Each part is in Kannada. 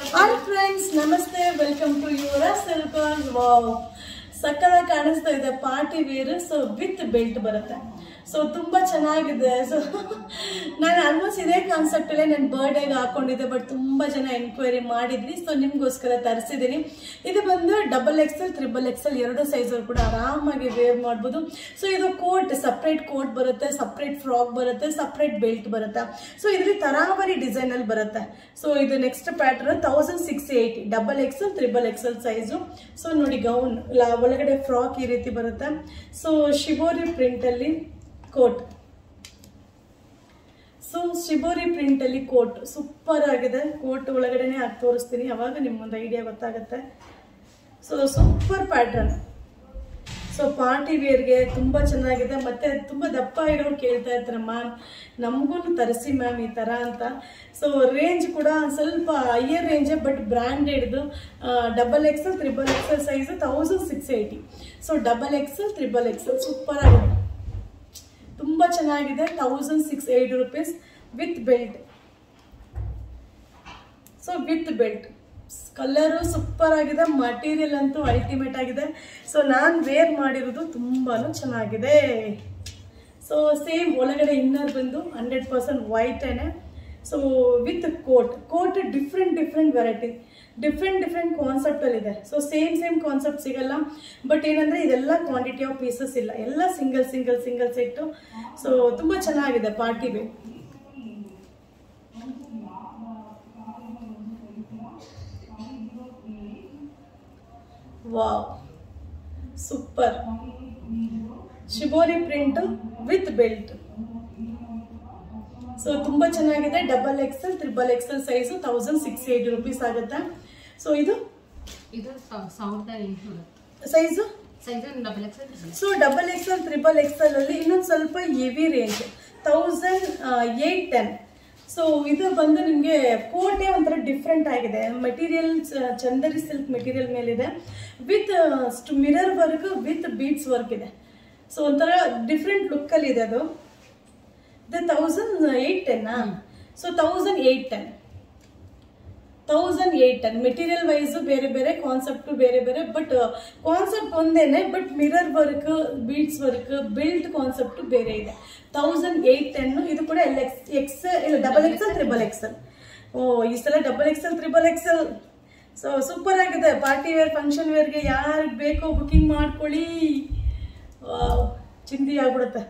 ಹಾಯ್ ಫ್ರೆಂಡ್ಸ್ ನಮಸ್ತೆ ವೆಲ್ಕಮ್ ಟು ಯುವರ ಸಿಲ್ಕಾನ್ ವಾವ್ ಸಕ್ಕದಾಗಿ ಕಾಣಿಸ್ತಾ ಇದೆ party wear so with belt ಬರುತ್ತೆ ಸೊ ತುಂಬಾ ಚೆನ್ನಾಗಿದೆ ಸೊ ನಾನು ಆಲ್ಮೋಸ್ಟ್ ಇದೇ ಕಾನ್ಸೆಪ್ಟ್ ಅಲ್ಲೇ ನನ್ನ ಬರ್ಡೇಗೆ ಹಾಕೊಂಡಿದ್ದೆ ಬಟ್ ತುಂಬಾ ಜನ ಎನ್ಕ್ವೈರಿ ಮಾಡಿದ್ರಿ ಸೊ ನಿಮ್ಗೋಸ್ಕರ ತರಿಸಿದ್ದೀನಿ ಇದು ಬಂದು ಡಬಲ್ ಎಕ್ಸೆಲ್ ತ್ರಿಬಲ್ ಎಕ್ಸೆಲ್ ಎರಡು ಸೈಜ್ ಕೂಡ ಆರಾಮಾಗಿ ವೇರ್ ಮಾಡ್ಬೋದು ಸೊ ಇದು ಕೋಟ್ ಸಪ್ರೇಟ್ ಕೋಟ್ ಬರುತ್ತೆ ಸಪ್ರೇಟ್ ಫ್ರಾಕ್ ಬರುತ್ತೆ ಸಪ್ರೇಟ್ ಬೆಲ್ಟ್ ಬರುತ್ತೆ ಸೊ ಇದ್ರಲ್ಲಿ ತರಾವರಿ ಡಿಸೈನ್ ಅಲ್ಲಿ ಬರುತ್ತೆ ಸೊ ಇದು next pattern thousand six eighty double XL triple XL size so ನೋಡಿ ಗೌನ್ ಒಳಗಡೆ ಫ್ರಾಕ್ ಈ ರೀತಿ ಬರುತ್ತೆ ಸೊ ಶಿಬೋರಿ ಪ್ರಿಂಟ್ ಅಲ್ಲಿ ಕೋಟ್ ಸೊ ಶಿಬೋರಿ ಪ್ರಿಂಟ್ ಅಲ್ಲಿ ಕೋಟ್ ಸೂಪರ್ ಆಗಿದೆ ಕೋಟ್ ಒಳಗಡೆನೆ ಹಾಕಿ ತೋರಿಸ್ತೀನಿ ಅವಾಗ ನಿಮ್ಗೊಂದು ಐಡಿಯಾ ಗೊತ್ತಾಗುತ್ತೆ so super pattern so party ವೇರ್ಗೆ ತುಂಬ ಚೆನ್ನಾಗಿದೆ ಮತ್ತೆ ತುಂಬ ದಪ್ಪ ಇರೋರು ಕೇಳ್ತಾ ಇರ್ತಾರೆ ಮ್ಯಾಮ್ ನಮಗೂ ತರಿಸಿ ಮ್ಯಾಮ್ ಈ ಥರ ಅಂತ ಸೊ ರೇಂಜ್ ಕೂಡ ಸ್ವಲ್ಪ ಹೈಯರ್ ರೇಂಜೇ ಬಟ್ ಬ್ರ್ಯಾಂಡೆಡ್ದು double XL triple XL size thousand six eighty so double XL triple XL super ಆಗಿದೆ ತುಂಬ ಚೆನ್ನಾಗಿದೆ thousand six eighty rupees with belt so with belt colour super ಆಗಿದೆ ಮಟೀರಿಯಲ್ ಅಂತೂ ಅಲ್ಟಿಮೇಟ್ ಆಗಿದೆ ಸೊ ನಾನು ವೇರ್ ಮಾಡಿರೋದು ತುಂಬಾ ಚೆನ್ನಾಗಿದೆ ಸೊ ಸೇಮ್ ಒಳಗಡೆ ಇನ್ನರ್ ಬಂದು ಹಂಡ್ರೆಡ್ ಪರ್ಸೆಂಟ್ ವೈಟೇನೆ so with coat coat different different variety different different ಕಾನ್ಸೆಪ್ಟಲ್ಲಿದೆ ಸೊ ಸೇಮ್ ಸೇಮ್ ಕಾನ್ಸೆಪ್ಟ್ ಸಿಗಲ್ಲ ಬಟ್ ಏನಂದರೆ ಇದೆಲ್ಲ ಕ್ವಾಂಟಿಟಿ ಆಫ್ ಪೀಸಸ್ ಇಲ್ಲ ಎಲ್ಲ single single single set so ತುಂಬ ಚೆನ್ನಾಗಿದೆ party wear wow super shibori print with belt so ತುಂಬಾ ಚೆನ್ನಾಗಿದೆ double XL triple XL size thousand six eighty rupees ಆಗುತ್ತೆ ಸೊ ಇದು ಇದು ಸಾ- ಸಾವಿರದ ಎಂಟುನೂರ size size double XL so double XL triple XL ಅಲ್ಲಿ ಇನ್ನೊಂದು ಸ್ವಲ್ಪ heavy range thousand eight ten so ಇದು ಬಂದು ನಿಮಗೆ ಕೋಟೆ ಒಂಥರ ಡಿಫ್ರೆಂಟ್ ಆಗಿದೆ ಮೆಟೀರಿಯಲ್ ಚಂದರಿ ಸಿಲ್ಕ್ ಮೆಟೀರಿಯಲ್ ಮೇಲಿದೆ with mirror work with beads work ಇದೆ ಸೊ ಒಂಥರ ಡಿಫ್ರೆಂಟ್ ಲುಕ್ಕಲ್ಲಿ ಇದೆ ಅದು ಇದು ತೌಸಂಡ್ ಏಯ್ಟ್ ಟೆನ್ನಾ so thousand eight ten thousand eight ten material wise ಬೇರೆ ಬೇರೆ ಕಾನ್ಸೆಪ್ಟ್ ಬೇರೆ ಬೇರೆ ಬಟ್ ಕಾನ್ಸೆಪ್ಟ್ ಒಂದೇನೆ but mirror work beads work built concept ಬೇರೆ ಇದೆ ತೌಸಂಡ್ ಏಯ್ಟ್ ಟೆನ್ ಇದು ಕೂಡ ಎಲ್ ಎಕ್ಸ್ ಎಕ್ಸ್ ಇಲ್ಲ ಡಬಲ್ ಎಕ್ಸೆಲ್ ತ್ರಿಬಲ್ ಎಕ್ಸೆಲ್ ಓ ಈ ಸಲ double XL triple XL so super ಆಗಿದೆ ಪಾರ್ಟಿ ವೇರ್ ಫಂಕ್ಷನ್ ವೇರ್ಗೆ ಯಾರಿಗೆ ಬೇಕೋ ಬುಕಿಂಗ್ ಮಾಡ್ಕೊಳ್ಳಿ ವಾವ್, ಚಿಂದಿ ಆಗ್ಬಿಡುತ್ತೆ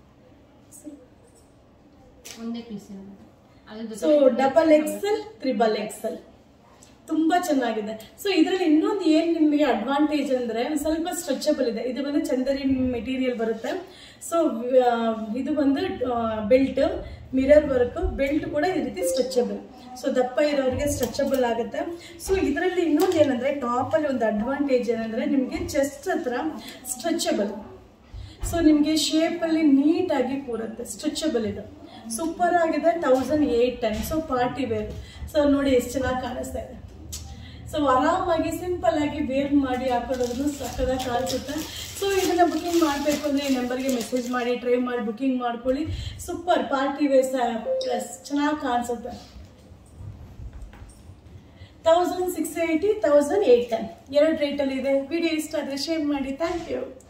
ಒಂದೇ ಪೀಸ್ ಅದ್ರ so double XL triple XL ತುಂಬಾ ಚೆನ್ನಾಗಿದೆ ಸೊ ಇದರಲ್ಲಿ ಇನ್ನೊಂದು ಏನ್ ನಿಮಗೆ ಅಡ್ವಾಂಟೇಜ್ ಅಂದ್ರೆ ಒಂದ್ ಸ್ವಲ್ಪ ಸ್ಟ್ರೆಚಬಲ್ ಇದೆ ಇದು ಬಂದು ಚಂದರಿ ಮೆಟೀರಿಯಲ್ ಬರುತ್ತೆ ಸೊ ಇದು ಬಂದು ಬೆಲ್ಟ್ ಮಿರರ್ ವರ್ಕ್ ಬೆಲ್ಟ್ ಕೂಡ ಈ ರೀತಿ ಸ್ಟ್ರೆಚಬಲ್ ಸೊ ದಪ್ಪ ಇರೋರಿಗೆ ಸ್ಟ್ರೆಚಬಲ್ ಆಗುತ್ತೆ ಸೊ ಇದರಲ್ಲಿ ಇನ್ನೊಂದು ಏನಂದ್ರೆ ಟಾಪ್ ಅಲ್ಲಿ ಒಂದು ಅಡ್ವಾಂಟೇಜ್ ಏನಂದ್ರೆ ನಿಮಗೆ ಚೆಸ್ಟ್ ಹತ್ರ ಸ್ಟ್ರೆಚಬಲ್ ಸೊ ನಿಮಗೆ ಶೇಪಲ್ಲಿ ನೀಟಾಗಿ ಕೂರುತ್ತೆ ಸ್ಟ್ರೆಚಬಲ್ ಇದು ಸೂಪರ್ ಆಗಿದೆ thousand eight ten so party wear so ನೋಡಿ ಎಷ್ಟು ಚೆನ್ನಾಗಿ ಕಾಣಿಸ್ತಾ ಇದೆ ಸೊ ಆರಾಮಾಗಿ ಸಿಂಪಲ್ ಆಗಿ ವೇರ್ ಮಾಡಿ ಹಾಕೊಳ್ಳೋದು ಸಕ್ಕದಾಗಿ ಕಾಣಿಸುತ್ತೆ ಸೊ ಇದನ್ನ ಬುಕಿಂಗ್ ಮಾಡಬೇಕು ಅಂದರೆ ಈ ನಂಬರ್ಗೆ ಮೆಸೇಜ್ ಮಾಡಿ ಟ್ರೈ ಮಾಡಿ ಬುಕಿಂಗ್ ಮಾಡ್ಕೊಳ್ಳಿ ಸೂಪರ್ ಪಾರ್ಟಿ ವೇರ್ ಪ್ಲಸ್ ಚೆನ್ನಾಗಿ ಕಾಣಿಸುತ್ತೆ thousand six eighty thousand eight ten ಎರಡು ರೇಟಲ್ಲಿ ಇದೆ ವಿಡಿಯೋ ಇಷ್ಟ ಆದರೆ ಶೇರ್ ಮಾಡಿ ಥ್ಯಾಂಕ್ ಯು